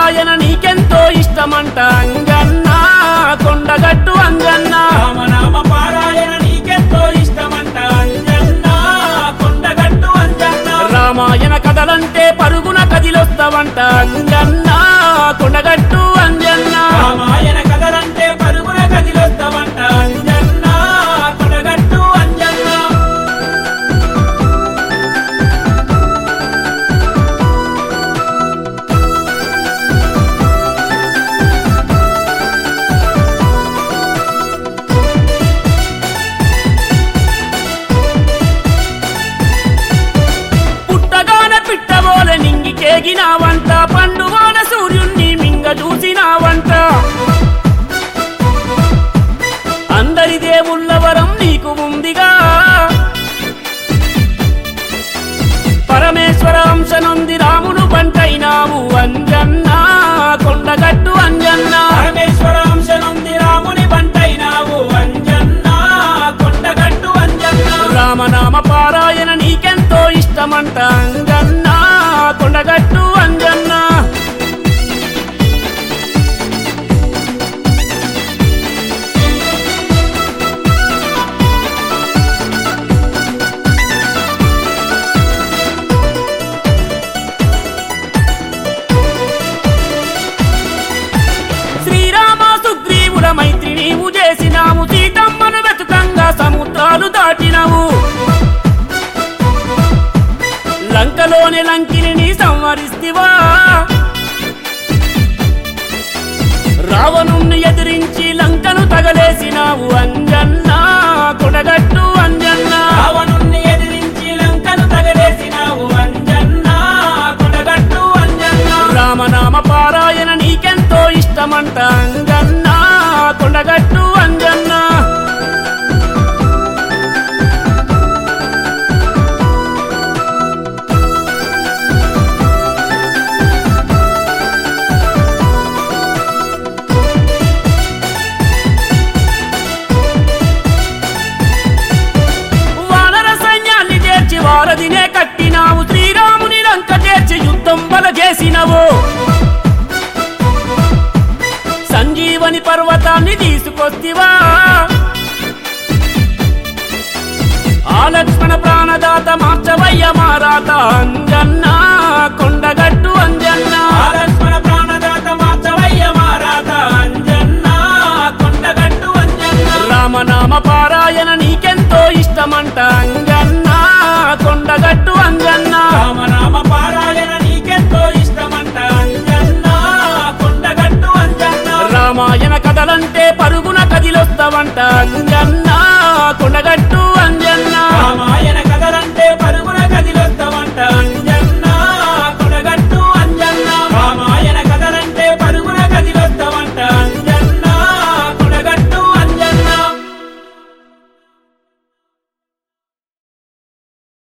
పారాయణ నీకెంతో ఇష్టమంట అంజన్న కొండగట్టు అంజన్న రామనామ పారాయణ నీకెంతో ఇష్టమంట అంజన్న కొండగట్టు అంజన్న రామాయణ కథలంటే పరుగున కదిలొస్తావంట అంజన్న కొండగట్టు అంజన్న రామాయణ కథలంటే పరుగున కదిలొస్తావంట అంజన్న కొండగట్టు అంజన్న పుట్టగాన పిట్టబోల నింగి కేగినావంట పండువాన సూర్యుణ్ణి మింగ చూసినావంట అందరి దేవుళ్ళ వరం నీకు ఉందిగా పరమేశ్వర అంశనుంది రాముడు బంటైనావు అంజన్న కొండగట్టు అంజన్న పరమేశ్వర అంశనుంది రాముని బంటైనావు అంజన్న కొండగట్టు అంజన్న రామనామ పారాయణ నీకెంతో ఇష్టమంట అంజన్న కొండగట్టు అంజన్న శ్రీరామ సుగ్రీవుల మైత్రి నీవు చేసినావు సీతమ్మను వెతుకంగా సముద్రాలు దాటినవు లంకలోని లంకిని సంహరిస్తివా రావణుణ్ణి ఎదిరించి లంకను తగలేసినావు అంజన్న కొడగట్టు అంజన్న రావణుణ్ణి ఎదిరించి లంకను తగలేసినావు అంజన్న కొండగట్టు అంజన్న రామనామ పారాయణ నీకెంతో ఇష్టమంట అంజన్న కొండగట్టు అంజన్న వానర సైన్యాన్ని చేర్చి వారధినే కట్టినావు శ్రీరాముని లంక చేర్చి యుద్ధం బల చేసినవు సంజీవని పర్వతాన్ని తీసుకొస్తివా ఆ లక్ష్మణ ప్రాణదాత మార్చవయ్య మారాత అంజన్న కొండగట్టు అంజన్న ఆ లక్ష్మణ ప్రాణదాత మార్చవయ్య మారాత అంజన్న కొండగట్టు అంజన్న రామనామ పారాయణ నీకెంతో ఇష్టమంట అంజన్న కొండగట్టు అంజన్న రామనామ పారాయణ నీకెంతో ఇష్టమంట అంజన్న కొండగట్టు అంజన్న రామాయణ కథలంటే పరుగున కదిలొస్తావంట అంజన్న కొండగట్టు